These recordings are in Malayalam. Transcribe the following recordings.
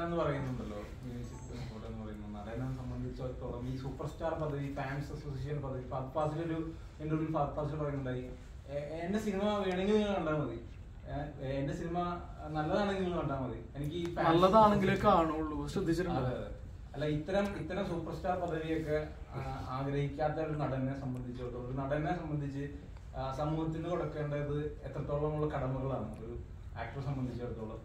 എന്ന് പറയുന്നുണ്ടല്ലോ മ്യൂസിക് റിപ്പോർട്ട് എന്ന് പറയുന്ന നടനെ സംബന്ധിച്ചിടത്തോളം ഈ സൂപ്പർ സ്റ്റാർ പദവി ഫാൻസ് അസോസിയേഷൻ പദവി ഫഹദ് ഫാസിലൊരു ഇന്റർവ്യൂ ഫഹദ് ഫാസിൽ പറയുന്നുണ്ടായി "എ- എന്റെ സിനിമ വേണമെങ്കിൽ നിങ്ങൾ കണ്ടാൽ മതി ഏ, എന്റെ സിനിമ നല്ലതാണെങ്കിൽ നിങ്ങൾ കണ്ടാൽ മതി എനിക്ക് ഈ fans- നല്ലതാണെങ്കിലേ കാണുള്ളൂ ശ്രദ്ധിച്ചിട്ടുണ്ടോ അതെ, അതെ. അല്ല ഇത്തരം ഇത്തരം സൂപ്പർ സ്റ്റാർ പദവിയൊക്കെ ആ, ആഗ്രഹിക്കാത്ത ഒരു നടനെ സംബന്ധിച്ചിടത്തോളം ഒരു നടനെ സംബന്ധിച്ച് ആ, സമൂഹത്തിന് കൊടുക്കേണ്ടത് എത്രത്തോളമുള്ള കടമകളാണ് ഒരു ആക്ടറെ സംബന്ധിച്ചിടത്തോളം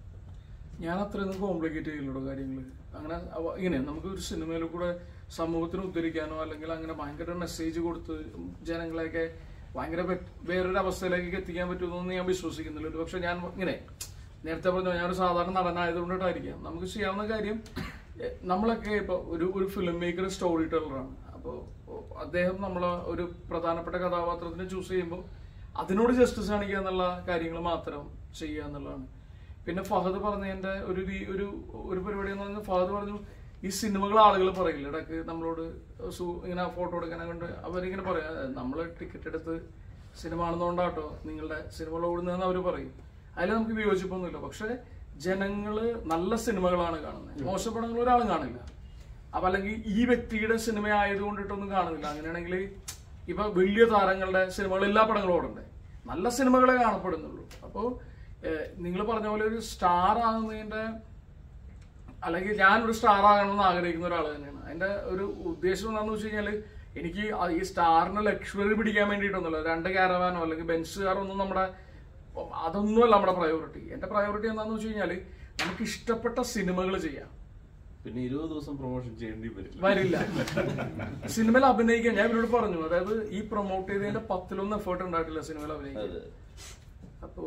ഞാൻ അത്രയൊന്നും കോംപ്ലിക്കേറ്റ് ചെയ്യില്ലല്ലോ കാര്യങ്ങൾ അങ്ങനെ അവ- ഇങ്ങനെ നമുക്ക് ഒരു സിനിമയിൽ കൂടെ സമൂഹത്തിന് ഉദ്ധരിക്കാനോ അല്ലെങ്കിൽ അങ്ങനെ ഭയങ്കര മെസ്സേജ് കൊടുത്ത് ജനങ്ങളെയൊക്കെ ഭയങ്കര വെ- വേറൊരു അവസ്ഥയിലേക്ക് എത്തിക്കാൻ പറ്റുമെന്നൊന്നും ഞാൻ വിശ്വസിക്കുന്നില്ല ഒരു പക്ഷെ ഞാൻ ഇങ്ങനെ നേരത്തെ പറഞ്ഞ ഞാനൊരു സാധാരണ നടനായതുകൊണ്ടിട്ടായിരിക്കാം നമുക്ക് ചെയ്യാവുന്ന കാര്യം എ, നമ്മളൊക്കെ ഇപ്പൊ ഒരു ഒരു ഫിലിം മേക്കർ സ്റ്റോറി ടെല്ലറാണ് അപ്പോൾ അദ്ദേഹം നമ്മളെ ഒരു പ്രധാനപ്പെട്ട കഥാപാത്രത്തിനെ ചൂസ് ചെയ്യുമ്പോൾ അതിനോട് ജസ്റ്റിസ് കാണിക്കുക എന്നുള്ള കാര്യങ്ങൾ മാത്രം ചെയ്യുക എന്നുള്ളതാണ് പിന്നെ ഫഹദ് പറഞ്ഞതിന്റെ ഒരു രീ- ഒരു ഒരു പരിപാടി എന്ന് പറഞ്ഞാൽ ഫഹദ് പറഞ്ഞു ഈ സിനിമകൾ ആളുകൾ പറയില്ല ഇടയ്ക്ക് നമ്മളോട് സു- ഇങ്ങനെ ഫോട്ടോ എടുക്കാനെ കൊണ്ട് അവരിങ്ങനെ പറയാം നമ്മൾ ടിക്കറ്റ് എടുത്ത് സിനിമ ആണെന്നുകൊണ്ടാട്ടോ നിങ്ങളുടെ സിനിമകൾ ഓടുന്നതെന്ന് അവർ പറയും അതിൽ നമുക്ക് വിയോജിപ്പൊന്നുമില്ല പക്ഷെ ജനങ്ങള് നല്ല സിനിമകളാണ് കാണുന്നത് മോശം പടങ്ങൾ ഒരാളും കാണില്ല അപ്പൊ അല്ലെങ്കിൽ ഈ വ്യക്തിയുടെ സിനിമ ആയതുകൊണ്ടിട്ടൊന്നും കാണുന്നില്ല അങ്ങനെയാണെങ്കിൽ ഇപ്പൊ വലിയ താരങ്ങളുടെ സിനിമകൾ എല്ലാ പടങ്ങളും ഓടണ്ടേ നല്ല സിനിമകളെ കാണപ്പെടുന്നുള്ളൂ അപ്പോ നിങ്ങൾ പറഞ്ഞ പോലെ ഒരു സ്റ്റാർ ആകുന്നതിന്റെ അല്ലെങ്കിൽ ഞാനൊരു സ്റ്റാർ ആകണമെന്ന് ആഗ്രഹിക്കുന്ന ഒരാൾ തന്നെയാണ് അതിന്റെ ഒരു ഉദ്ദേശം എന്താണെന്ന് വെച്ച് കഴിഞ്ഞാല് എനിക്ക് ആ- ഈ സ്റ്റാറിന് ലക്ഷറി പിടിക്കാൻ വേണ്ടിയിട്ടൊന്നുമല്ല രണ്ട് കാരവാനോ അല്ലെങ്കിൽ ബെൻസ് കാറോ ഒന്നും നമ്മുടെ അതൊന്നുമല്ല നമ്മുടെ പ്രയോറിറ്റി എന്റെ പ്രയോറിറ്റി എന്താണെന്ന് വെച്ച് കഴിഞ്ഞാല് നമുക്ക് ഇഷ്ടപ്പെട്ട സിനിമകൾ ചെയ്യാം പിന്നെ ഇരുപത് ദിവസം പ്രൊമോഷൻ ചെയ്യേണ്ടി വരും വരില്ല സിനിമയിൽ അഭിനയിക്കാൻ ഞാൻ ഇവരോട് പറഞ്ഞു അതായത് ഈ പ്രൊമോട്ട് ചെയ്തതിന്റെ പത്തിലൊന്നും എഫേർട്ട് ഉണ്ടായിട്ടില്ല സിനിമയിൽ അഭിനയിക്കാൻ അതെ അപ്പോ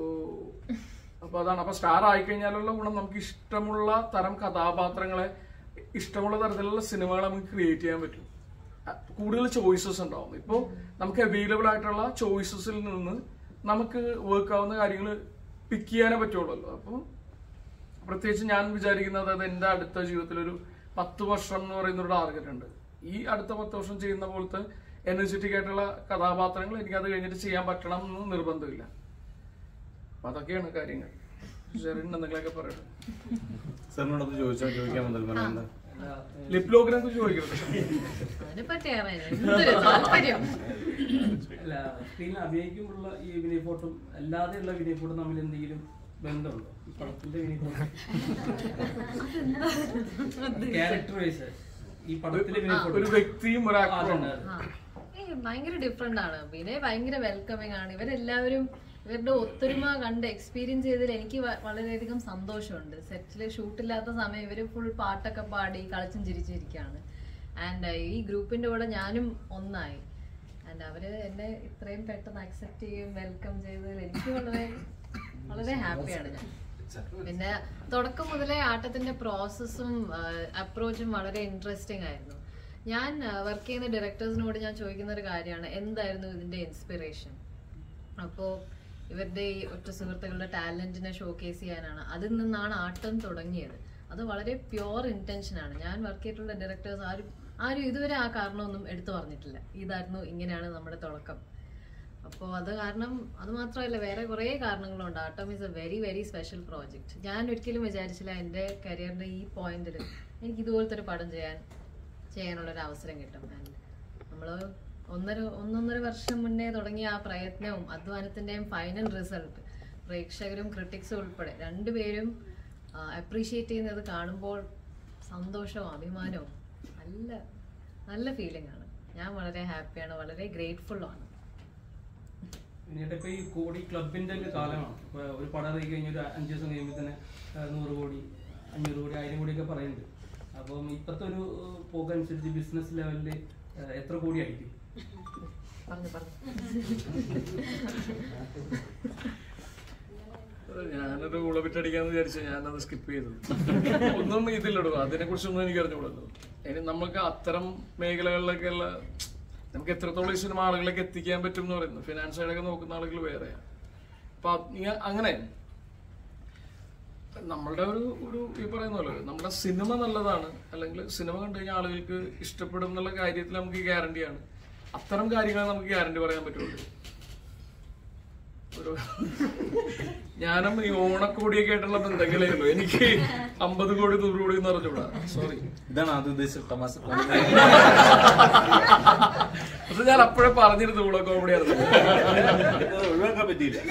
അപ്പൊ അതാണ് അപ്പൊ സ്റ്റാർ ആയിക്കഴിഞ്ഞാലുള്ള ഗുണം നമുക്ക് ഇഷ്ടമുള്ള തരം കഥാപാത്രങ്ങളെ ഇഷ്ടമുള്ള തരത്തിലുള്ള സിനിമകൾ നമുക്ക് ക്രിയേറ്റ് ചെയ്യാൻ പറ്റും അഹ് കൂടുതൽ ചോയ്സസ് ഉണ്ടാവും ഇപ്പോ നമുക്ക് അവൈലബിൾ ആയിട്ടുള്ള ചോയ്സസിൽ നിന്ന് നമുക്ക് വർക്ക് ആവുന്ന കാര്യങ്ങൾ പിക്ക് ചെയ്യാനേ പറ്റുള്ളൂ അപ്പോൾ പ്രത്യേകിച്ച് ഞാൻ വിചാരിക്കുന്നത് അത് എൻ്റെ അടുത്ത ജീവിതത്തിൽ ഒരു പത്ത് വർഷം എന്ന് പറയുന്ന ഒരു ടാർഗറ്റ് ഉണ്ട് ഈ അടുത്ത പത്ത് വർഷം ചെയ്യുന്ന പോലത്തെ എനർജറ്റിക് ആയിട്ടുള്ള കഥാപാത്രങ്ങൾ എനിക്ക് അത് കഴിഞ്ഞിട്ട് ചെയ്യാൻ പറ്റണം എന്ന് നിർബന്ധമില്ല അപ്പൊ അതൊക്കെയാണ് കാര്യങ്ങൾ ഷെറിൻ എന്തെങ്കിലുമൊക്കെ പറയട്ടെ സാറിനോട് അത് ചോദിച്ചാൽ ചോദിക്കാൻ മുതൽ എന്താ ലിപ് ലോക്കിനെ കുറിച്ച് ചോദിക്കരുത് അതിനെപ്പറ്റി അറിയാൻ എന്തൊരു താല്പര്യം അല്ല സ്ക്രീനിൽ അഭിനയിക്കുമ്പോഴുള്ള ഈ വിനയ് ഫോട്ടും അല്ലാതെയുള്ള വിനയ് ഫോട്ടും തമ്മിൽ എന്തെങ്കിലും ബന്ധമുണ്ടോ ഈ പടത്തിന്റെ വിനയ് ഫോട്ടോ ക്യാരക്ടർ വൈസ് ഈ പടത്തിലെ വിനയ് ഫോട്ടോ ഒരു വ്യക്തിയും ഒരു ആക്ടറുമാണ് ആ. ഏയ് ഭയങ്കര ഡിഫറെന്റ് ആണ് വിനയ് ഭയങ്കര വെൽക്കമിങ് ആണ് ഇവരെല്ലാവരും ഇവരുടെ ഒത്തൊരുമ കണ്ട് എക്സ്പീരിയൻസ് ചെയ്തതിൽ എനിക്ക് വ- വളരെയധികം സന്തോഷമുണ്ട് സെറ്റില് ഷൂട്ടില്ലാത്ത സമയം ഇവര് ഫുൾ പാട്ടൊക്കെ പാടി കളിച്ചും ചിരിച്ചിരിക്കുകയാണ് ആൻഡ് ഈ ഗ്രൂപ്പിന്റെ കൂടെ ഞാനും ഒന്നായി ആൻഡ് അവര് എന്നെ ഇത്രയും പെട്ടെന്ന് അക്സെപ്റ്റ് ചെയ്യും വെൽക്കം ചെയ്തതിൽ എനിക്ക് വളരെ വളരെ ഹാപ്പിയാണ് ഞാൻ പിന്നെ തുടക്കം മുതലേ ആട്ടത്തിന്റെ പ്രോസസ്സും അപ്രോച്ചും വളരെ ഇൻട്രസ്റ്റിംഗ് ആയിരുന്നു ഞാൻ വർക്ക് ചെയ്യുന്ന ഡയറക്ടേഴ്സിനോട് ഞാൻ ചോദിക്കുന്ന ഒരു കാര്യമാണ് എന്തായിരുന്നു ഇതിന്റെ ഇൻസ്പിറേഷൻ അപ്പോൾ ഇവരുടെ ഈ ഒറ്റ സുഹൃത്തുക്കളുടെ ടാലന്റിനെ ഷോക്കേസ് ചെയ്യാനാണ് അതിൽ നിന്നാണ് ആട്ടം തുടങ്ങിയത് അത് വളരെ പ്യുവർ ഇന്റൻഷനാണ് ഞാൻ വർക്ക് ചെയ്തിട്ടുള്ള ഡയറക്ടേഴ്സ് ആരും ആരും ഇതുവരെ ആ കാരണമൊന്നും എടുത്തു പറഞ്ഞിട്ടില്ല ഇതായിരുന്നു ഇങ്ങനെയാണ് നമ്മുടെ തുടക്കം അപ്പോൾ അത് കാരണം അത് മാത്രമല്ല വേറെ കുറേ കാരണങ്ങളുണ്ട് Aattam is a very very special project ഞാൻ ഒരിക്കലും വിചാരിച്ചില്ല എൻ്റെ കരിയറിൻ്റെ ഈ പോയിന്റിൽ എനിക്ക് ഇതുപോലത്തെ ഒരു പടം ചെയ്യാൻ ചെയ്യാനുള്ള ഒരു അവസരം കിട്ടും ആൻഡ് നമ്മൾ ഒന്നര ഒന്നൊന്നര വർഷം മുന്നേ തുടങ്ങിയ ആ പ്രയത്നവും അധ്വാനത്തിൻ്റെയും ഫൈനൽ റിസൾട്ട് പ്രേക്ഷകരും ക്രിട്ടിക്സും ഉൾപ്പെടെ രണ്ടുപേരും അപ്രീഷിയേറ്റ് ചെയ്യുന്നത് കാണുമ്പോൾ സന്തോഷവും അഭിമാനവും നല്ല നല്ല ഫീലിംഗ് ആണ് ഞാൻ വളരെ ഹാപ്പിയാണ് വളരെ ഗ്രേറ്റ്ഫുൾ ആണ് പിന്നീട് ഇപ്പൊ ഈ കോടി ക്ലബിന്റെ ഒക്കെ കാലമാണ് ഇപ്പൊ ഒരു പടം ഇറങ്ങി കഴിഞ്ഞ ഒരു അഞ്ച് ദിവസം കഴിയുമ്പോൾ തന്നെ ആ, നൂറ് കോടി അഞ്ഞൂറ് കോടി ആയിരം കോടി ഒക്കെ പറയുന്നുണ്ട് അപ്പം ഇപ്പോഴത്തെ ഒരു പോക്കനുസരിച്ച് ബിസിനസ് ലെവലിൽ എത്ര കോടി ആയിരിക്കും പറഞ്ഞു പറഞ്ഞു ഞാനൊരു ഉളവിട്ടടിക്കാന്ന് വിചാരിച്ച ഞാനത് സ്കിപ്പ് ചെയ്തത് ഒന്നും ഇതിലിടുക അതിനെ കുറിച്ചൊന്നും എനിക്ക് അറിഞ്ഞുകൂടല്ലോ ഇനി നമുക്ക് അത്തരം മേഖലകളിലൊക്കെയുള്ള നമുക്ക് എത്രത്തോളം ഈ സിനിമ ആളുകളിലേക്ക് എത്തിക്കാൻ പറ്റും എന്ന് പറയുന്നു ഫിനാൻസ് സൈഡൊക്കെ നോക്കുന്ന ആളുകൾ വേറെയാണ് അപ്പൊ അത് ഇങ്ങ- അങ്ങനെ നമ്മളുടെ ഒരു ഒരു ഈ പറയുന്ന പോലെ നമ്മുടെ സിനിമ നല്ലതാണ് അല്ലെങ്കിൽ സിനിമ കണ്ടു കഴിഞ്ഞാൽ ആളുകൾക്ക് ഇഷ്ടപ്പെടും എന്നുള്ള കാര്യത്തിൽ നമുക്ക് ഗ്യാരണ്ടിയാണ് അത്തരം കാര്യങ്ങൾ നമുക്ക് ഗ്യാരണ്ടി പറയാൻ പറ്റുള്ളൂ ഒരു ഞാനും ഈ ഓണക്കോടിയൊക്കെ ആയിട്ടുള്ള ബന്ധങ്ങളേ ഉള്ളൂ എനിക്ക് അമ്പത് കോടി നൂറ് കോടി എന്ന് പറഞ്ഞൂടാ സോറി ഇതാണ് ആദ്യം ഉദ്ദേശിച്ച തമാശ അത് ഞാൻ അപ്പോഴേ പറഞ്ഞിരുന്നു കൂടെ കോമഡി ആയിരുന്നു ഇത് ഒഴിവാക്കാൻ പറ്റിയില്ല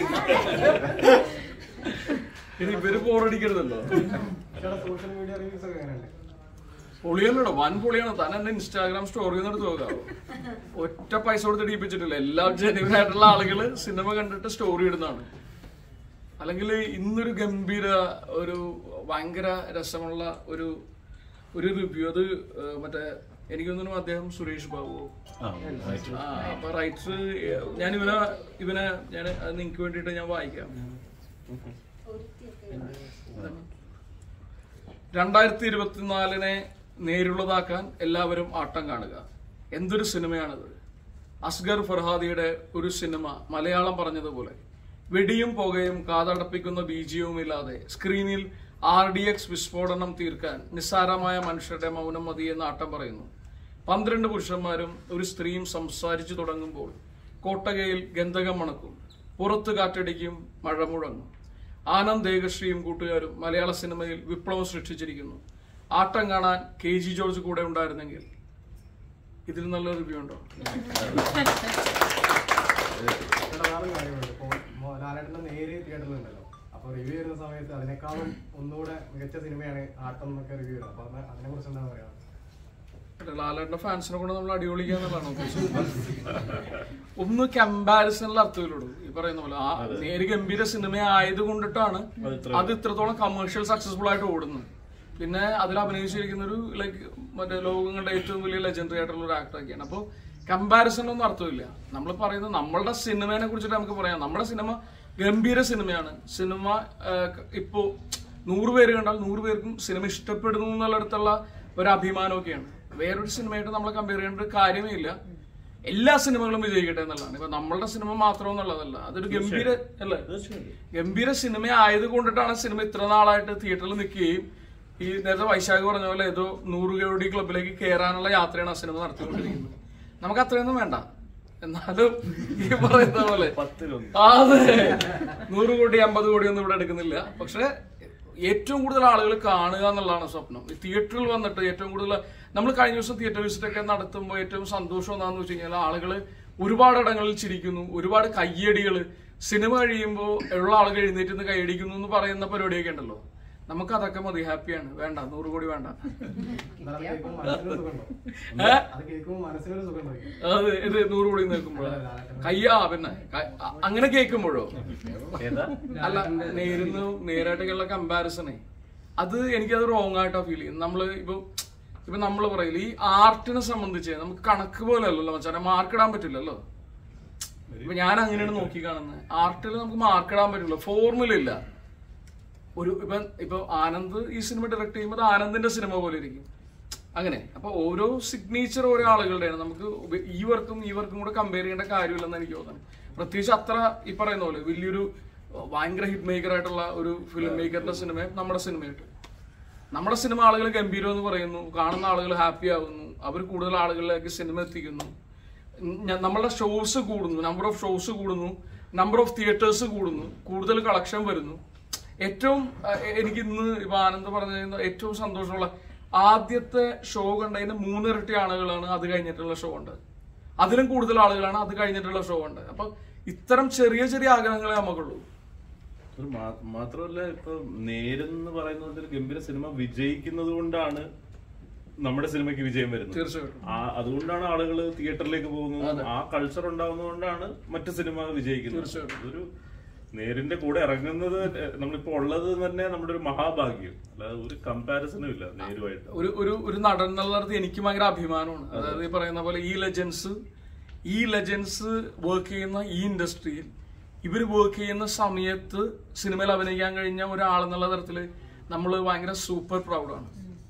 ഇത് ഇവര് ബോറടിക്കരുതല്ലോ സോഷ്യൽ മീഡിയ റിവ്യൂസ് ഒക്കെ എങ്ങനെയുണ്ട് പൊളിയല്ലോ വൻ പൊളിയാണ് താൻ എന്റെ ഇൻസ്റ്റാഗ്രാം സ്റ്റോറി എടുത്ത് നോക്കാവോ ഒറ്റ പൈസ കൊടുത്ത് ഇടിപ്പിച്ചിട്ടില്ല എല്ലാ ജെന്യൂൻ ആയിട്ടുള്ള ആളുകള് സിനിമ കണ്ടിട്ട് സ്റ്റോറി ഇടുന്നതാണ് അല്ലെങ്കിൽ ഇന്നൊരു ഗംഭീര ഒരു ഭയങ്കര രസമുള്ള ഒരു ഒരു റിവ്യൂ അത് ഏഹ്, മറ്റേ എനിക്ക് തോന്നുന്നു അദ്ദേഹം സുരേഷ് ബാബു ആ, right. ആ അപ്പൊ റൈറ്റർ ഞാൻ ഇവനെ ഇവനെ ഞാൻ അത് നിങ്ങക്ക് വേണ്ടിയിട്ട് ഞാൻ വായിക്കാം രണ്ടായിരത്തി ഇരുപത്തിനാലിനെ നേരുള്ളതാക്കാൻ എല്ലാവരും ആട്ടം കാണുക എന്തൊരു സിനിമയാണിത് അസ്ഗർ ഫർഹാദിയുടെ ഒരു സിനിമ മലയാളം പറഞ്ഞതുപോലെ വെടിയും പുകയും കാതടപ്പിക്കുന്ന ബീജിയവും ഇല്ലാതെ സ്ക്രീനിൽ ആർ ഡി എക്സ് വിസ്ഫോടനം തീർക്കാൻ നിസ്സാരമായ മനുഷ്യരുടെ മൗനം മതിയെന്ന് ആട്ടം പറയുന്നു പന്ത്രണ്ട് പുരുഷന്മാരും ഒരു സ്ത്രീയും സംസാരിച്ചു തുടങ്ങുമ്പോൾ കോട്ടകയിൽ ഗന്ധകം മണക്കും പുറത്ത് കാറ്റടിക്കും മഴ മുഴങ്ങും ആനന്ദ് ഏകശ്രീയും കൂട്ടുകാരും മലയാള സിനിമയിൽ വിപ്ലവം സൃഷ്ടിച്ചിരിക്കുന്നു ആട്ടം കാണാൻ കെ ജി ജോർജ് കൂടെ ഉണ്ടായിരുന്നെങ്കിൽ ഇതിൽ നല്ല റിവ്യൂ ഉണ്ടോ ഇവിടെ വേറൊരു കാര്യമുണ്ട് ഇപ്പോൾ ലാലേട്ടൻ്റെ നേര് തിയേറ്ററിലുണ്ടല്ലോ അപ്പോൾ റിവ്യൂ ചെയ്യുന്ന സമയത്ത് അതിനേക്കാളും ഒന്നുകൂടെ മികച്ച സിനിമയാണ് ആട്ടം എന്നൊക്കെ റിവ്യൂ ചെയ്യുന്നത് അപ്പോൾ അതിനെ കുറിച്ച് എന്താണ് പറയാ ലാലേട്ടന്റെ ഫാൻസിനെ കൊണ്ട് നമ്മൾ അടിപൊളിക്കാന്നുള്ളതാണ് ഉദ്ദേശിച്ചത് ഒന്ന് കമ്പാരിസണിൽ അർത്ഥമില്ലുള്ളൂ ഈ പറയുന്ന പോലെ ആ നേര് ഗംഭീര സിനിമ ആയത് കൊണ്ടിട്ടാണ് അത് ഇത്ര അത് ഇത്രത്തോളം കമേഴ്ഷ്യൽ സക്സസ്ഫുൾ ആയിട്ട് ഓടുന്നത് പിന്നെ അതിൽ അഭിനയിച്ചിരിക്കുന്ന ഒരു ലൈക്ക് മറ്റേ ലോകങ്ങളുടെ ഏറ്റവും വലിയ ലെജൻഡറി ആയിട്ടുള്ള ഒരു ആക്ടറൊക്കെയാണ് അപ്പോൾ കമ്പാരിസണിലൊന്നും അർത്ഥമില്ല നമ്മൾ പറയുന്നത് നമ്മളുടെ സിനിമയെ കുറിച്ചിട്ട് നമുക്ക് പറയാം നമ്മുടെ സിനിമ ഗംഭീര സിനിമയാണ് സിനിമ ആഹ്, ഇപ്പോ നൂറ് പേര് കണ്ടാൽ നൂറ് പേർക്കും സിനിമ ഇഷ്ടപ്പെടുന്നു എന്നുള്ളിടത്തുള്ള ഒരു അഭിമാനമൊക്കെയാണ് വേറൊരു സിനിമയായിട്ട് നമ്മളെ കമ്പയർ ചെയ്യേണ്ട ഒരു കാര്യമേ ഇല്ല എല്ലാ സിനിമകളും വിജയിക്കട്ടെ എന്നുള്ളതാണ് ഇപ്പൊ നമ്മളുടെ സിനിമ മാത്രം എന്നുള്ളതല്ല അതൊരു ഗംഭീര അല്ലേ തീർച്ചയായും ഗംഭീര സിനിമ ആയത് കൊണ്ടിട്ടാണ് സിനിമ ഇത്ര നാളായിട്ട് തിയേറ്ററിൽ നിൽക്കുകയും ഈ നേരത്തെ വൈശാഖ് പറഞ്ഞ പോലെ ഏതോ നൂറ് കോടി ക്ലബിലേക്ക് കയറാനുള്ള യാത്രയാണ് ആ സിനിമ നടത്തിക്കൊണ്ടിരിക്കുന്നത് നമുക്ക് അത്രയൊന്നും വേണ്ട എന്നാലും ഈ പറയുന്ന പോലെ പത്തിലൊന്ന് അതെ നൂറ് കോടി അമ്പത് കോടി ഒന്നും ഇവിടെ എടുക്കുന്നില്ല പക്ഷെ ഏറ്റവും കൂടുതൽ ആളുകൾ കാണുക എന്നുള്ളതാണ് സ്വപ്നം ഈ തിയേറ്ററിൽ വന്നിട്ട് ഏറ്റവും കൂടുതൽ നമ്മൾ കഴിഞ്ഞ ദിവസം തിയേറ്റർ വിസിറ്റ് ഒക്കെ നടത്തുമ്പോൾ ഏറ്റവും സന്തോഷം എന്താണെന്ന് വെച്ച് കഴിഞ്ഞാൽ ആളുകൾ ഒരുപാട് ഇടങ്ങളിൽ ചിരിക്കുന്നു ഒരുപാട് കയ്യടികൾ സിനിമ കഴിയുമ്പോൾ ഉള്ള ആളുകൾ എഴുന്നേറ്റ് നിന്ന് കൈയടിക്കുന്നു എന്ന് പറയുന്ന പരിപാടിയൊക്കെ ഉണ്ടല്ലോ നമുക്ക് അതൊക്കെ മതി ഹാപ്പിയാണ് വേണ്ട നൂറ് കോടി വേണ്ട എന്നാൽ അത് കേൾക്കുമ്പോൾ മനസ്സിനൊരു സുഖമുണ്ടോ ഏ? അത് കേൾക്കുമ്പോൾ മനസ്സിനൊരു സുഖമുണ്ടോ അത് ഇത് നൂറ് കോടി നിൽക്കുമ്പോഴോ കയ്യാ പിന്നെ ക- അ- അങ്ങനെ കേൾക്കുമ്പോഴോ ഏതാ അല്ല നേരുന്നു നേരായിട്ടൊക്കെയുള്ള കമ്പാരിസണേ അത് എനിക്കത് റോങ് ആയിട്ടാ ഫീൽ ചെയ്യുന്നത് നമ്മള് ഇപ്പൊ ഇപ്പൊ നമ്മൾ പറയില്ല ഈ ആർട്ടിനെ സംബന്ധിച്ച് നമുക്ക് കണക്ക് പോലെ അല്ലല്ലോ മച്ചാനെ മാർക്ക് ഇടാൻ പറ്റില്ലല്ലോ ഇപ്പൊ ഞാൻ അങ്ങനെയാണ് നോക്കി കാണുന്നത് ആർട്ടിൽ നമുക്ക് മാർക്ക് ഇടാൻ പറ്റില്ല ഫോർമുല ഇല്ല ഒരു ഇപ്പൊ ഇപ്പൊ ആനന്ദ് ഈ സിനിമ ഡയറക്ട് ചെയ്യുമ്പോൾ അത് ആനന്ദിന്റെ സിനിമ പോലെ ഇരിക്കും അങ്ങനെ അപ്പൊ ഓരോ സിഗ്നേച്ചർ ഓരോ ആളുകളുടെയാണ് നമുക്ക് ഉപ- ഈ വർക്കും ഈ വർക്കും കൂടെ കമ്പയർ ചെയ്യേണ്ട കാര്യമില്ലെന്ന് എനിക്ക് തോന്നുന്നു പ്രത്യേകിച്ച് അത്ര ഈ പറയുന്ന പോലെ വലിയൊരു ഭയങ്കര ഹിറ്റ് മേക്കർ ആയിട്ടുള്ള ഒരു ഫിലിം മേക്കറിന്റെ സിനിമ നമ്മുടെ സിനിമയായിട്ട് നമ്മുടെ സിനിമ ആളുകൾ ഗംഭീരം എന്ന് പറയുന്നു കാണുന്ന ആളുകൾ ഹാപ്പി ആവുന്നു അവർ കൂടുതൽ ആളുകളിലേക്ക് സിനിമ എത്തിക്കുന്നു ഞ- നമ്മളുടെ ഷോസ് കൂടുന്നു നമ്പർ ഓഫ് ഷോസ് കൂടുന്നു നമ്പർ ഓഫ് തിയേറ്റേഴ്സ് കൂടുന്നു കൂടുതൽ കളക്ഷൻ വരുന്നു ഏറ്റവും അഹ്, എനിക്ക് ഇന്ന് ഇപ്പൊ ആനന്ദ് പറഞ്ഞ ഏറ്റവും സന്തോഷമുള്ള ആദ്യത്തെ ഷോ കണ്ടതിന് മൂന്നിരട്ടി ആളുകളാണ് അത് കഴിഞ്ഞിട്ടുള്ള ഷോ ഉണ്ട് അതിലും കൂടുതൽ ആളുകളാണ് അത് കഴിഞ്ഞിട്ടുള്ള ഷോ ഉണ്ട് അപ്പൊ ഇത്തരം ചെറിയ ചെറിയ ആഗ്രഹങ്ങളെ നമുക്കുള്ളൂ ഒരു മാ- മാത്രമല്ല ഇപ്പൊ നേരെന്ന് പറയുന്ന പോലത്തെ ഒരു ഗംഭീര സിനിമ വിജയിക്കുന്നത് കൊണ്ടാണ് നമ്മുടെ സിനിമയ്ക്ക് വിജയം വരുന്നത് തീർച്ചയായിട്ടും ആ അതുകൊണ്ടാണ് ആളുകൾ തിയേറ്ററിലേക്ക് പോകുന്നത് ആ കൾച്ചർ ഉണ്ടാവുന്നതുകൊണ്ടാണ് മറ്റു സിനിമ വിജയിക്കുന്നത് തീർച്ചയായിട്ടും. ഒരു നേരിന്റെ കൂടെ ഇറങ്ങുന്നത് നമ്മളിപ്പോ ഉള്ളത് തന്നെ നമ്മുടെ ഒരു മഹാഭാഗ്യം അല്ലാതെ ഒരു കമ്പാരിസണും ഇല്ല നേരുമായിട്ട് ഒരു ഒരു ഒരു നടൻ എന്നുള്ളത് എനിക്ക് ഭയങ്കര അഭിമാനമാണ് അതായത് ഈ പറയുന്ന പോലെ ഈ ലെജൻസ് ഈ ലെജൻസ് വർക്ക് ചെയ്യുന്ന ഈ ഇൻഡസ്ട്രിയിൽ ഇവർ വർക്ക് ചെയ്യുന്ന സമയത്ത് സിനിമയിൽ അഭിനയിക്കാൻ കഴിഞ്ഞ ഒരാളെന്നുള്ള തരത്തിൽ നമ്മൾ ഭയങ്കര സൂപ്പർ പ്രൗഡാണ്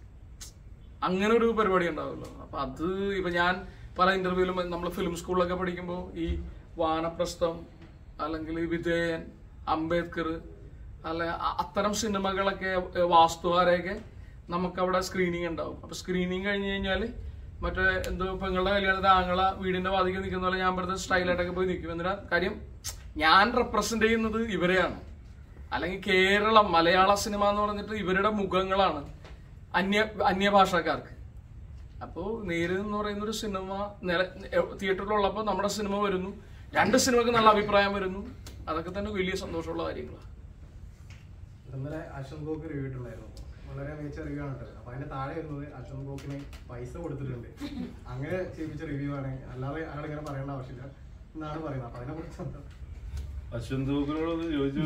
അങ്ങനെ ഒരു പരിപാടി ഉണ്ടാവുമല്ലോ അപ്പൊ അത് ഇപ്പൊ ഞാൻ പല ഇന്റർവ്യൂവിലും നമ്മൾ ഫിലിം സ്കൂളിലൊക്കെ പഠിക്കുമ്പോൾ ഈ വാനപ്രസ്ഥം അല്ലെങ്കിൽ ഈ വിധേയൻ അംബേദ്കർ അല്ല അ- അത്തരം സിനിമകളൊക്കെ ഏ, വാസ്തുഹാരയൊക്കെ നമുക്കവിടെ സ്ക്രീനിങ് ഉണ്ടാവും അപ്പൊ സ്ക്രീനിങ് കഴിഞ്ഞ് കഴിഞ്ഞാൽ മറ്റേ എന്തോ പെങ്ങളുടെ കല്യാണത്തിന് ആങ്ങള വീടിന്റെ വാതിക്ക് നിൽക്കുന്ന പോലെ ഞാൻ വെറുതെ സ്റ്റൈലായിട്ടൊക്കെ പോയി നിൽക്കും എന്തിനാ കാര്യം ഞാൻ റെപ്രസെന്റ് ചെയ്യുന്നത് ഇവരെയാണ് അല്ലെങ്കിൽ കേരളം മലയാള സിനിമ എന്ന് പറഞ്ഞിട്ട് ഇവരുടെ മുഖങ്ങളാണ് അന്യ അന്യഭാഷക്കാർക്ക് അപ്പോൾ നേര് എന്ന് പറയുന്ന ഒരു സിനിമ നില തിയേറ്ററിലുള്ളപ്പോൾ നമ്മുടെ സിനിമ വരുന്നു രണ്ട് സിനിമക്ക് നല്ല അഭിപ്രായം വരുന്നു അതൊക്കെ തന്നെ വലിയ സന്തോഷമുള്ള കാര്യങ്ങളാണ് ഇന്നലെ അശ്വന്ത് ബ്ലോക്ക് റിവ്യൂ ഇട്ടുണ്ടായിരുന്നു വളരെ മികച്ച റിവ്യൂ ആണ് ഇട്ടത് അപ്പൊ അതിന്റെ താഴെ വരുന്നത് അശ്വന്ത് ബ്ലോക്കിന് പൈസ കൊടുത്തിട്ടുണ്ട് അങ്ങനെ ചെയ്യിപ്പിച്ച റിവ്യൂ ആണ് അല്ലാതെ അയാൾ ഇങ്ങനെ പറയേണ്ട ആവശ്യമില്ല എന്നാണ് പറയുന്നത് അപ്പൊ അതിനെ കുറിച്ച് എന്താ അശ്വന്ത് ഗോകുലോട് ചോദിച്ചു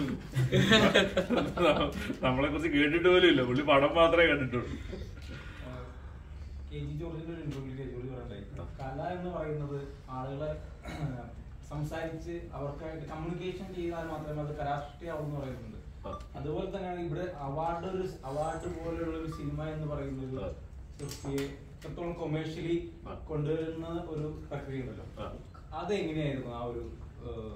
നമ്മളെ കുറിച്ച് കേട്ടിട്ട് പോലും ഇല്ല പുള്ളി പടം മാത്രമേ കണ്ടിട്ടുള്ളൂ കെ ജി ജോർജിന്റെ ഒരു ഇന്റർവ്യൂവിൽ കെ ജി ജോർജ് പറയണ്ടായി കല എന്ന് പറയുന്നത് ആളുകളെ സംസാരിച്ച് അവർക്കായിട്ട് കമ്മ്യൂണിക്കേഷൻ ചെയ്താൽ മാത്രമേ അത് കലാസൃഷ്ടിയാവൂ എന്ന് പറയുന്നുണ്ട് ആ. അതുപോലെ തന്നെയാണ് ഇവിടെ അവാർഡ് ഒരു അവാർഡ് പോലെയുള്ള ഒരു സിനിമ എന്ന് പറയുന്നത് ആ. സൃഷ്ടിയെ എത്രത്തോളം കൊമേഴ്ഷ്യലി ആ. കൊണ്ടുവരുന്ന ഒരു പ്രക്രിയ ഉണ്ടല്ലോ ആ. അതെങ്ങനെയായിരുന്നു ആ ഒരു ഏഹ്,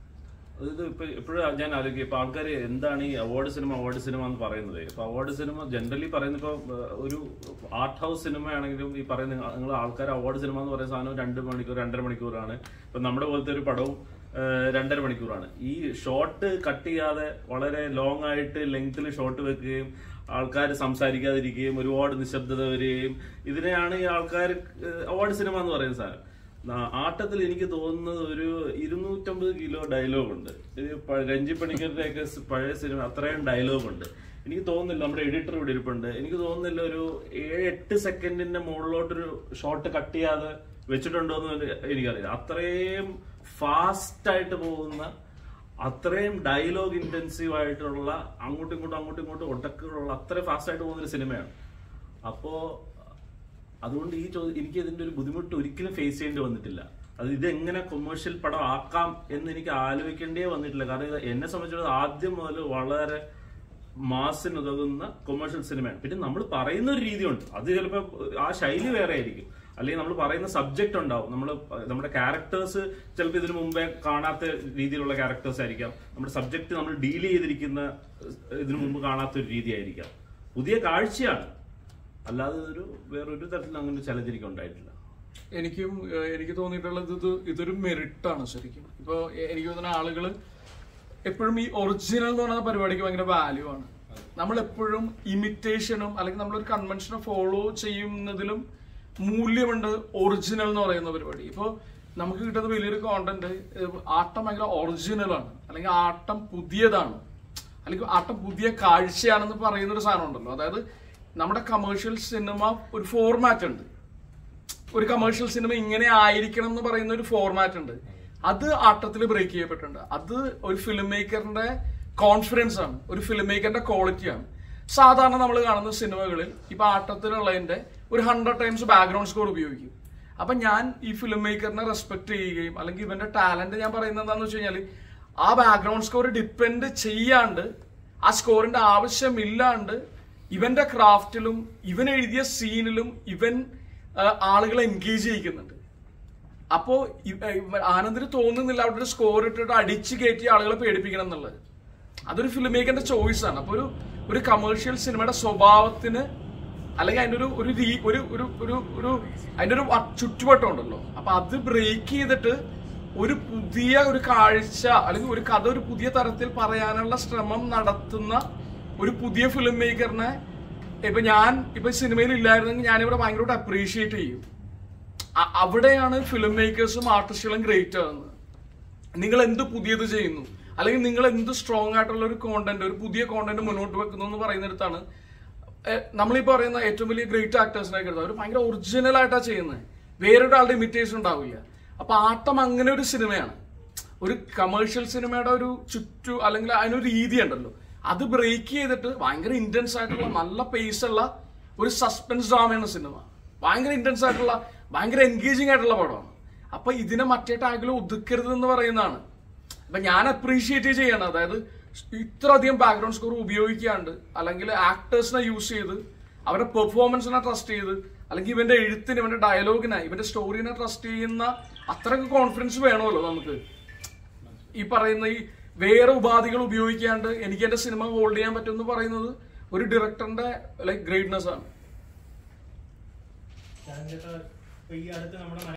ഇത് ഇപ്പൊ എപ്പോഴും ഞാൻ ആലോചിക്കും ഇപ്പൊ ആൾക്കാർ എന്താണ് ഈ അവാർഡ് സിനിമ അവാർഡ് സിനിമ എന്ന് പറയുന്നത് ഇപ്പൊ അവാർഡ് സിനിമ ജനറലി പറയുന്ന ഇപ്പൊ ഏഹ്, ഒരു ആർട്ട് ഹൗസ് സിനിമ ആണെങ്കിലും ഈ പറയുന്ന നിങ്ങൾ ആൾക്കാർ അവാർഡ് സിനിമ എന്ന് പറയുന്ന സാധനം രണ്ട് മണിക്കൂർ രണ്ടര മണിക്കൂറാണ് ഇപ്പൊ നമ്മുടെ പോലത്തെ ഒരു പടവും ഏഹ്, രണ്ടര മണിക്കൂറാണ് ഈ ഷോട്ട് കട്ട് ചെയ്യാതെ വളരെ ലോങ് ആയിട്ട് ലെങ്ത്തിൽ ഷോട്ട് വെക്കുകയും ആൾക്കാർ സംസാരിക്കാതിരിക്കുകയും ഒരുപാട് നിശബ്ദത വരികയും ഇതിനെയാണ് ഈ ആൾക്കാർ അവാർഡ് സിനിമ എന്ന് പറയുന്ന സാധനം ന- ആട്ടത്തിൽ എനിക്ക് തോന്നുന്നത് ഒരു ഇരുന്നൂറ്റമ്പത് കിലോ ഡയലോഗ് ഉണ്ട് ഇത് പ- രഞ്ജി പണിക്കരുടെ ഒക്കെ പഴയ സിനിമ അത്രയും ഡയലോഗ് ഉണ്ട് എനിക്ക് തോന്നുന്നില്ല നമ്മുടെ എഡിറ്റർ ഇവിടെ ഇരിപ്പുണ്ട് എനിക്ക് തോന്നുന്നില്ല ഒരു ഏഴ് എട്ട് സെക്കൻഡിന്റെ മുകളിലോട്ടൊരു ഷോട്ട് കട്ട് ചെയ്യാതെ വെച്ചിട്ടുണ്ടോ എന്ന് എനിക്കറിയില്ല അത്രയും ഫാസ്റ്റ് ആയിട്ട് പോകുന്ന അത്രയും ഡയലോഗ് ഇന്റൻസീവ് ആയിട്ടുള്ള അങ്ങോട്ടും ഇങ്ങോട്ടും അങ്ങോട്ടും ഇങ്ങോട്ടും ഒട്ടക്കുള്ള അത്രയും ഫാസ്റ്റ് ആയിട്ട് പോകുന്ന ഒരു സിനിമയാണ് അപ്പോ അതുകൊണ്ട് ഈ ചോദ്യം എനിക്ക് ഇതിന്റെ ഒരു ബുദ്ധിമുട്ട് ഒരിക്കലും ഫേസ് ചെയ്യേണ്ടി വന്നിട്ടില്ല അത് ഇത് എങ്ങനെ കൊമേഴ്ഷ്യൽ പടം ആക്കാം എന്ന് എനിക്ക് ആലോചിക്കേണ്ടേ വന്നിട്ടില്ല കാരണം ഇത് എന്നെ സംബന്ധിച്ചിടത്തോളം ആദ്യം മുതൽ വളരെ മാസിന് ഉതകുന്ന കൊമേഴ്ഷ്യൽ സിനിമയാണ് പിന്നെ നമ്മൾ പറയുന്ന ഒരു രീതിയുണ്ട് അത് ചിലപ്പോൾ ആ ശൈലി വേറെ ആയിരിക്കും അല്ലെങ്കിൽ നമ്മൾ പറയുന്ന സബ്ജക്റ്റ് ഉണ്ടാവും നമ്മൾ നമ്മുടെ ക്യാരക്ടേഴ്സ് ചിലപ്പോൾ ഇതിനു മുമ്പേ കാണാത്ത രീതിയിലുള്ള ക്യാരക്ടേഴ്സ് ആയിരിക്കാം നമ്മുടെ സബ്ജക്റ്റ് നമ്മൾ ഡീൽ ചെയ്തിരിക്കുന്ന ഏഹ്, ഇതിനു മുമ്പ് കാണാത്ത ഒരു രീതി ആയിരിക്കാം പുതിയ കാഴ്ചയാണ് അല്ലാതെ ഒരു വേറൊരു തരത്തിൽ അങ്ങനെ ചലഞ്ച് എനിക്ക് ഉണ്ടായിട്ടില്ല എനിക്കും ഏഹ്, എനിക്ക് തോന്നിയിട്ടുള്ളത് ഇത് ഇതൊരു മെറിറ്റാണ് ശരിക്കും ഇപ്പോൾ എനിക്ക് തോന്നുന്ന ആളുകൾ എപ്പോഴും ഈ ഒറിജിനൽ എന്ന് പറയുന്ന പരിപാടിക്ക് ഭയങ്കര വാല്യൂ ആണ് നമ്മൾ എപ്പോഴും ഇമിറ്റേഷനും അല്ലെങ്കിൽ നമ്മളൊരു കൺവെൻഷനെ ഫോളോ ചെയ്യുന്നതിലും മൂല്യമുണ്ട് ഒറിജിനൽ എന്ന് പറയുന്ന പരിപാടി ഇപ്പോൾ നമുക്ക് കിട്ടുന്ന വലിയൊരു കോണ്ടന്റ് ആട്ടം ഭയങ്കര ഒറിജിനലാണ് അല്ലെങ്കിൽ ആട്ടം പുതിയതാണ് അല്ലെങ്കിൽ ആട്ടം പുതിയ കാഴ്ചയാണെന്ന് പറയുന്ന ഒരു സാധനം ഉണ്ടല്ലോ അതായത് നമ്മുടെ കമേഴ്ഷ്യൽ സിനിമ ഒരു ഫോർമാറ്റ് ഉണ്ട് ഒരു കമേഴ്ഷ്യൽ സിനിമ ഇങ്ങനെ ആയിരിക്കണം എന്ന് പറയുന്ന ഒരു ഫോർമാറ്റ് ഉണ്ട് അത് ആട്ടത്തിൽ ബ്രേക്ക് ചെയ്യപ്പെട്ടിട്ടുണ്ട് അത് ഒരു ഫിലിം മേക്കറിന്റെ കോൺഫിഡൻസ് ആണ് ഒരു ഫിലിം മേക്കറിന്റെ ക്വാളിറ്റിയാണ് സാധാരണ നമ്മൾ കാണുന്ന സിനിമകളിൽ ഇപ്പൊ ആട്ടത്തിലുള്ളതിന്റെ ഒരു ഹൺഡ്രഡ് ടൈംസ് ബാക്ക്ഗ്രൗണ്ട് സ്കോർ ഉപയോഗിക്കും അപ്പൊ ഞാൻ ഈ ഫിലിം മേക്കറിനെ റെസ്പെക്ട് ചെയ്യുകയും അല്ലെങ്കിൽ ഇവന്റെ ടാലന്റ് ഞാൻ പറയുന്നത് എന്താണെന്ന് വെച്ച് കഴിഞ്ഞാൽ ആ ബാക്ക്ഗ്രൗണ്ട് സ്കോർ ഡിപ്പെൻഡ് ചെയ്യാണ്ട് ആ സ്കോറിന്റെ ആവശ്യമില്ലാണ്ട് ഇവന്റെ ക്രാഫ്റ്റിലും ഇവൻ എഴുതിയ സീനിലും ഇവൻ ആ, ആളുകളെ എൻഗേജ് ചെയ്യിക്കുന്നുണ്ട് അപ്പോ ഇവ- ഇവ- ആനന്ദിന് തോന്നുന്നില്ല അവിടെ ഒരു സ്കോർ ഇട്ടിട്ട് അടിച്ചു കയറ്റി ആളുകളെ പേടിപ്പിക്കണം എന്നുള്ളത് അതൊരു ഫിലിം മേക്കറിന്റെ ചോയ്സ് ആണ് അപ്പൊ ഒരു ഒരു കമേഴ്ഷ്യൽ സിനിമയുടെ സ്വഭാവത്തിന് അല്ലെങ്കിൽ അതിന്റെ ഒരു ഒരു രീ- ഒരു ഒരു ഒരു ഒരു അതിന്റെ ഒരു വ- ചുറ്റുവട്ടം ഉണ്ടല്ലോ അപ്പൊ അത് ബ്രേക്ക് ചെയ്തിട്ട് ഒരു പുതിയ ഒരു കാഴ്ച അല്ലെങ്കിൽ ഒരു കഥ ഒരു പുതിയ തരത്തിൽ പറയാനുള്ള ശ്രമം നടത്തുന്ന ഒരു പുതിയ ഫിലിം മേക്കറിനെ ഇപ്പൊ ഞാൻ ഇപ്പൊ സിനിമയിൽ ഇല്ലായിരുന്നെങ്കിൽ ഞാനിവിടെ ഭയങ്കരമായിട്ട് അപ്രീഷിയേറ്റ് ചെയ്യും അ- അവിടെയാണ് ഫിലിം മേക്കേഴ്സും ആർട്ടിസ്റ്റുകളും ഗ്രേറ്റ് ആകുന്നത് നിങ്ങൾ എന്ത് പുതിയത് ചെയ്യുന്നു അല്ലെങ്കിൽ നിങ്ങൾ എന്ത് സ്ട്രോങ് ആയിട്ടുള്ള ഒരു കോണ്ടന്റ് ഒരു പുതിയ കോണ്ടന്റ് മുന്നോട്ട് വെക്കുന്നു എന്ന് പറയുന്നിടത്താണ് എ, നമ്മളീ പറയുന്ന ഏറ്റവും വലിയ ഗ്രേറ്റ് ആക്ടേഴ്സിനൊക്കെ എടുത്താൽ അവർ ഭയങ്കര ഒറിജിനൽ ആയിട്ടാണ് ചെയ്യുന്നത് വേറൊരാളുടെ ഇമിറ്റേഷൻ ഉണ്ടാവില്ല അപ്പൊ ആട്ടം അങ്ങനെ ഒരു സിനിമയാണ് ഒരു കമേഴ്ഷ്യൽ സിനിമയുടെ ഒരു ചുറ്റു അല്ലെങ്കിൽ അതിനൊരു രീതി ഉണ്ടല്ലോ അത് ബ്രേക്ക് ചെയ്തിട്ട് ഭയങ്കര ഇന്റൻസ് ആയിട്ടുള്ള നല്ല പേസ് ഉള്ള ഒരു സസ്പെൻസ് ഡ്രാമയാണ് സിനിമ ഭയങ്കര ഇന്റൻസ് ആയിട്ടുള്ള ഭയങ്കര എൻഗേജിങ് ആയിട്ടുള്ള പടമാണ് അപ്പൊ ഇതിനെ മറ്റേ ടാഗിൽ ഒതുക്കരുത് എന്ന് പറയുന്നതാണ് അപ്പൊ ഞാൻ അപ്രീഷിയേറ്റ് ചെയ്യണം അതായത് ഇത്ര അധികം ബാക്ക്ഗ്രൗണ്ട് സ്കോർ ഉപയോഗിക്കാണ്ട് അല്ലെങ്കിൽ ആക്ടേഴ്സിനെ യൂസ് ചെയ്ത് അവരുടെ പെർഫോമൻസിനെ ട്രസ്റ്റ് ചെയ്ത് അല്ലെങ്കിൽ ഇവന്റെ എഴുത്തിന് ഇവന്റെ ഡയലോഗിനെ ഇവന്റെ സ്റ്റോറിനെ ട്രസ്റ്റ് ചെയ്യുന്ന അത്രയ്ക്ക് കോൺഫിഡൻസ് വേണമല്ലോ നമുക്ക് ഈ പറയുന്ന ഈ വേറെ ഉപാധികൾ ഉപയോഗിക്കാണ്ട് എനിക്ക് എന്റെ സിനിമ ഹോൾഡ് ചെയ്യാൻ പറ്റും എന്ന് പറയുന്നത് ഒരു ഡയറക്ടറിന്റെ ലൈക്ക് ഗ്രേറ്റ്നെസ് ആണ് ചേട്ടാ ഇപ്പൊ ഈ അടുത്ത് നമ്മുടെ